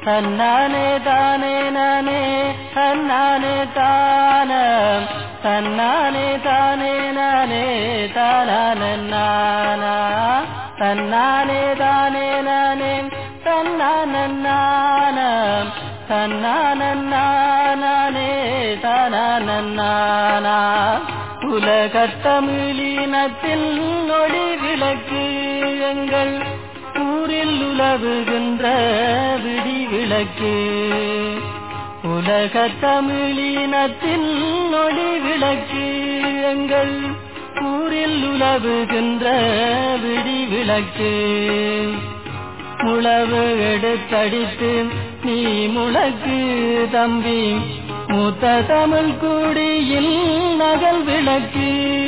தன்னானே தானே நானே தன்னானே தான தன்னானே தானே நானே தானானா தன்னானே தானே நானே தன்னான தன்னானே தானானா உலகத்தமிழினத்தில் நொடி விளக்கு எங்கள் ஊரில் உலவுகின்ற விடி விளக்கு உலகத்தமிழினத்தில் நொடி விளக்கு எங்கள் ஊரில் உலவுகின்ற விடி விளக்கு முளவு எடுத்தடித்து நீ முழக்கு தம்பி மூத்த தமிழ் குடியில் நகல் விளக்கு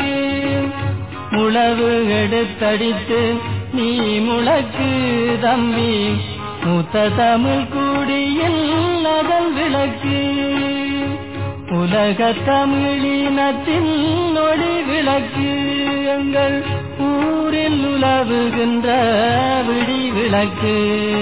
முளவு எடுத்தடித்து நீ முழக்கு தம்பி மூத்த தமிழ் குடியில் நகல் விளக்கு உலக தமிழினத்தின் நொடி விளக்கு எங்கள் ஊரில் உலவுகின்ற விடி விளக்கு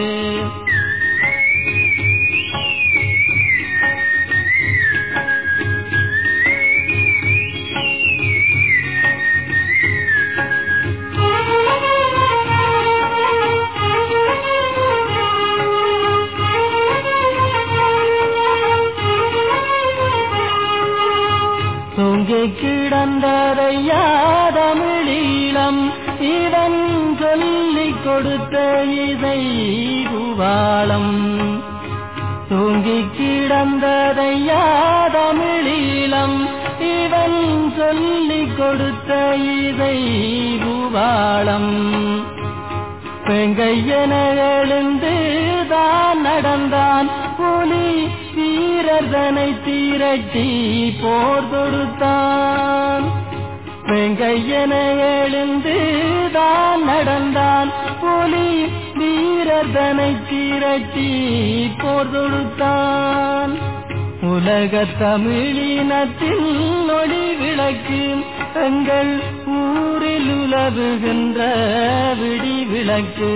தூங்கி கிடந்ததையா தமிழீழம் இவன் சொல்லிக் கொடுத்த இதை பூவாளம் தூங்கி கிடந்ததையா தமிழீழம் இவன் சொல்லிக் கொடுத்த இதை பூவாளம் பெங்கையன எழுந்து தான் நடந்தான் புலி வீரர்தனை தீரட்டி போர் தொடுத்தான் வெங்கையன எழுந்து தான் நடந்தான் புலி வீரர்தனை தீரட்டி போர் தொடுத்தான் உலக தமிழினத்தில் நொடி விளக்கு எங்கள் ஊரில் உலவுகின்ற விடி விளக்கு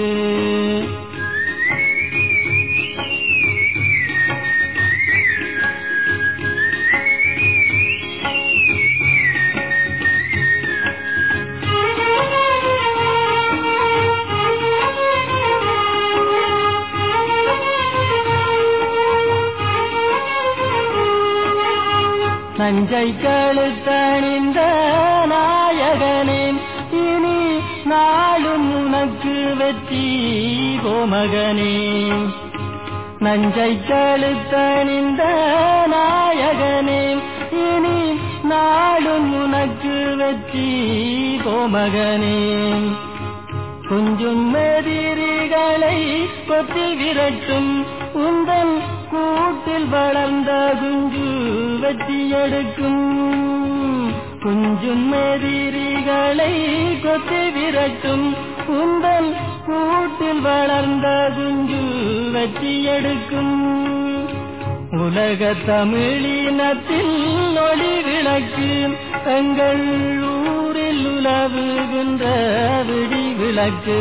நஞ்சை கழுத்தணிந்த நாயகனே இனி நாளும் உனக்கு வெற்றி கோமகனே நஞ்சை கழுத்தணிந்த நாயகனே இனி நாளும் உனக்கு வெற்றி கோமகனே கொஞ்சம் எதிரிகளை கொத்தி விரட்டும் உந்தன் கூட்டில் வளர்ந்த குஞ்சு வெற்றி எடுக்கும் குஞ்சும் எதிரிகளை கொத்தி விரட்டும் உந்தன் கூட்டில் வளர்ந்த குஞ்சு வெற்றி எடுக்கும் உலக தமிழினத்தில் ஒளி விளக்கு எங்கள் ஊரில் உலவுகின்ற விடி விளக்கு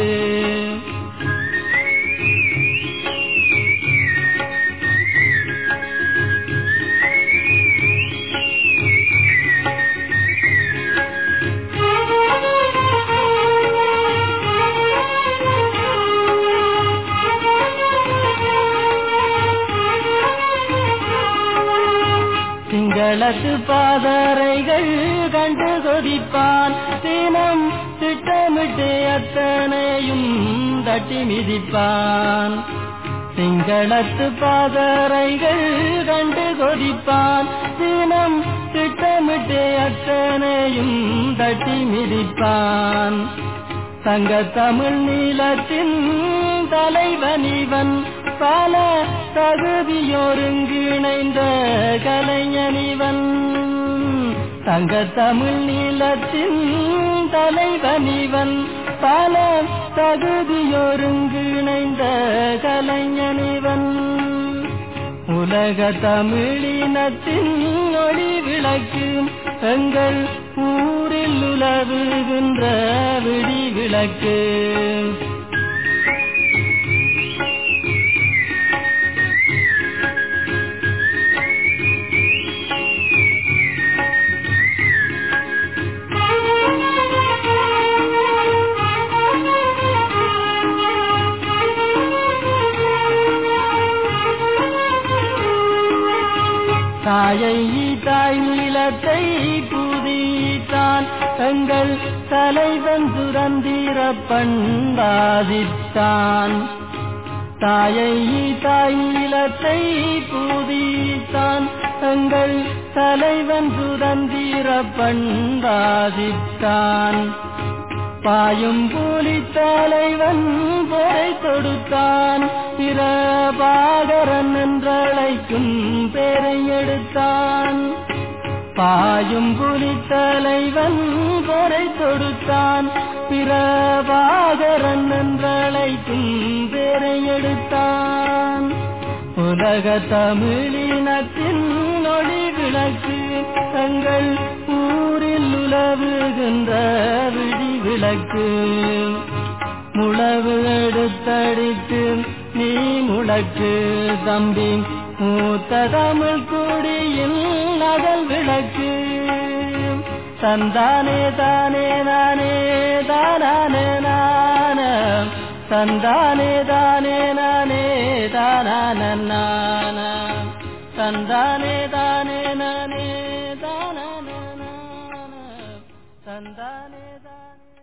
சிங்களத்து பாதரைகள் கண்டு கொதிப்பான் தினம் திட்டமிட்டு அத்தனையும் தட்டி மிதிப்பான் சிங்களத்து பாதரைகள் கண்டு கொதிப்பான் தினம் திட்டமிட்டு அத்தனையும் தட்டி மிதிப்பான் தங்க தமிழ் நீளத்தின் தலைவனிவன் பல தகுதியொருங்கிணைந்த கலைஞனிவன் தங்க தமிழ் நீளத்தின் தலைவனிவன் பல தகுதியொருங்கிணைந்த கலைஞனிவன் உலக தமிழினத்தின் ஒளி விளக்கு எங்கள் ஊரில் உலவுகின்ற விடி விளக்கு தாயை தாய் நீளத்தை புதித்தான் எங்கள் தலைவன் சுரந்திர பண்பாதித்தான் தாயை தாய் நீளத்தை புதித்தான் எங்கள் தலைவன் சுதந்திர பண்பாதித்தான் பாயும் புலி தலைவன் பொறை தொடுத்தான் பிரபாகரன் என்றழைக்கும் பேரை எடுத்தான் பாயும் புலி தலைவன் பொறை தொடுத்தான் பிரபாகரன் என்றழைக்கும் பேரை எடுத்தான் உலக தமிழினத்தின் ஒளி விளக்கு தங்கள் ஊரில் உலவுகின்ற விழி விளக்கு முழவு எடுத்தடித்து நீ முழக்கு தம்பி மூத்த தமிழ் குடியில் நகல் விளக்கு தந்தானே தானே நானே தானே நான தந்தானே தானே நானே தான நான தந்தானே தானே நானே தான தந்தானே தானே